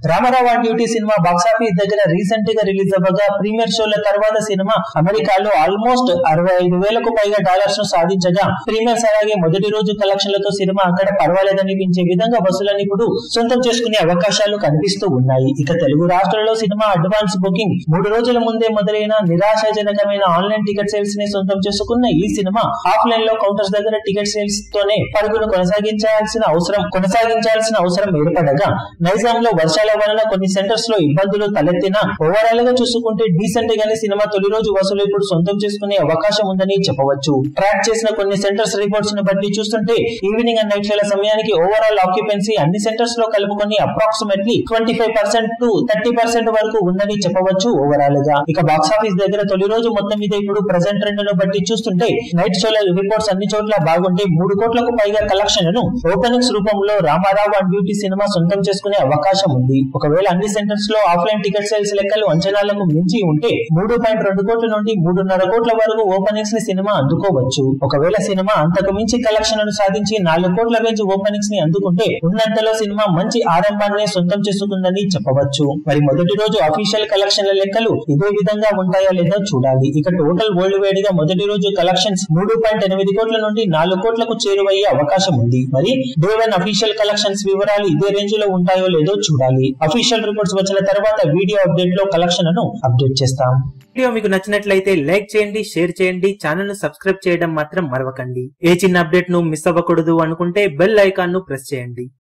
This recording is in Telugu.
Ramarao on duty cinema box office దగ్గర రీసెంట్ గా రిలీజ్ అవ్వగా ప్రీమియర్ షోల తర్వాత సినిమా అమెరికాలో ఆల్మోస్ట్ అరవై ఐదు వేలకు పైగా డాలర్స్ ను సాధించగా ప్రీమియర్స్ అలాగే మొదటి రోజు కలెక్షన్లతో సినిమా అక్కడ పర్వాలేదనిపించే విధంగా వసూలని ఇప్పుడు సొంతం చేసుకునే అవకాశాలు కనిపిస్తూ ఉన్నాయి ఇక తెలుగు రాష్ట్రాల్లో సినిమా అడ్వాన్స్ బుకింగ్ మూడు రోజుల ముందే మొదలైన నిరాశాజనకమైన ఆన్లైన్ టికెట్ సేల్స్ ని సొంతం చేసుకున్న ఈ సినిమా ఆఫ్లైన్ లో కౌంటర్స్ దగ్గర టికెట్ సేల్స్ తోనే పరుగును కొనసాగించాల్సిన అవసరం కొనసాగించాల్సిన అవసరం ఏర్పడగా నైజాం లో వర్షాల వలన కొన్ని సెంటర్స్ లో ఇబ్బందులు తలెత్తినా ఓవరాల్ గా చూసుకుంటే డీసెంట్ గానే సినిమా తొలి రోజు వసూలు ఇప్పుడు సొంతం చేసుకునే అవకాశం ఉందని చెప్పవచ్చు ట్రాక్ చేసిన కొన్ని సెంటర్స్ రిపోర్ట్స్ ని బట్టి చూస్తుంటే ఈవినింగ్ అండ్ నైట్ వేళ సమయానికి ఓవరాల్ ఆక్యుపెన్సీ అన్ని సెంటర్స్ లో కలుపుకొని approximately twenty five percent to thirty percent వరకు ఉందని చెప్పవచ్చు ఓవరాల్ గా ఇక బాక్స్ ఆఫీస్ దగ్గర తొలి రోజు మొత్తం మీద ఇప్పుడు ప్రజెంట్ ట్రెండ్ ను బట్టి చూస్తుంటే నైట్ షోల రిపోర్ట్స్ అన్ని చోట్ల బాగుంటే మూడు కోట్లకు పైగా కలెక్షన్లను ఓపెనింగ్స్ రూపంలో రామారావు అండ్ బ్యూటీ సినిమా సొంతం చేసుకునే అవకాశం ఉంది ఒకవేళ అన్ని సెంటర్స్ లో ఆఫ్లైన్ టికెట్ సేల్స్ లెక్కలు అంచనాలకు మించి ఉంటే మూడు పాయింట్ రెండు కోట్ల నుండి మూడున్నర కోట్ల వరకు ఓపెనింగ్స్ ని సినిమా అందుకోవచ్చు ఒకవేళ సినిమా అంతకు మించి కలెక్షన్లను సాధించి నాలుగు కోట్ల రేంజ్ ఓపెనింగ్స్ ని అందుకుంటే ఉన్నంతలో సినిమా మంచి ఆరంభాన్ని సొంతం చేసుకుందని చెప్పవచ్చు మరి మొదటి రోజు అఫీషియల్ కలెక్షన్ల లెక్కలు ఇదే విధంగా ఉంటాయో లేదో చూడాలి ఇక టోటల్ వరల్డ్ వైడ్ గా మొదటి రోజు కలెక్షన్స్ మూడు పాయింట్ ఎనిమిది కోట్ల నుండి నాలుగు కోట్లకు చేరువయ్యే అవకాశం ఉంది మరి డే వన్ అఫీషియల్ కలెక్షన్స్ వివరాలు ఇదే రేంజ్ లో ఉంటాయో లేదో చూడాలి అఫీషియల్ రిపోర్ట్స్ వచ్చిన తర్వాత వీడియో అప్డేట్ లో కలెక్షన్ ను అప్డేట్ చేస్తాం వీడియో మీకు నచ్చినట్లయితే లైక్ చేయండి షేర్ చేయండి ఛానల్ ను సబ్స్క్రైబ్ చేయడం మాత్రం మరవకండి ఏ చిన్న అప్డేట్ ను మిస్ అవ్వకూడదు అనుకుంటే బెల్ ఐకాన్ ను ప్రెస్ చేయండి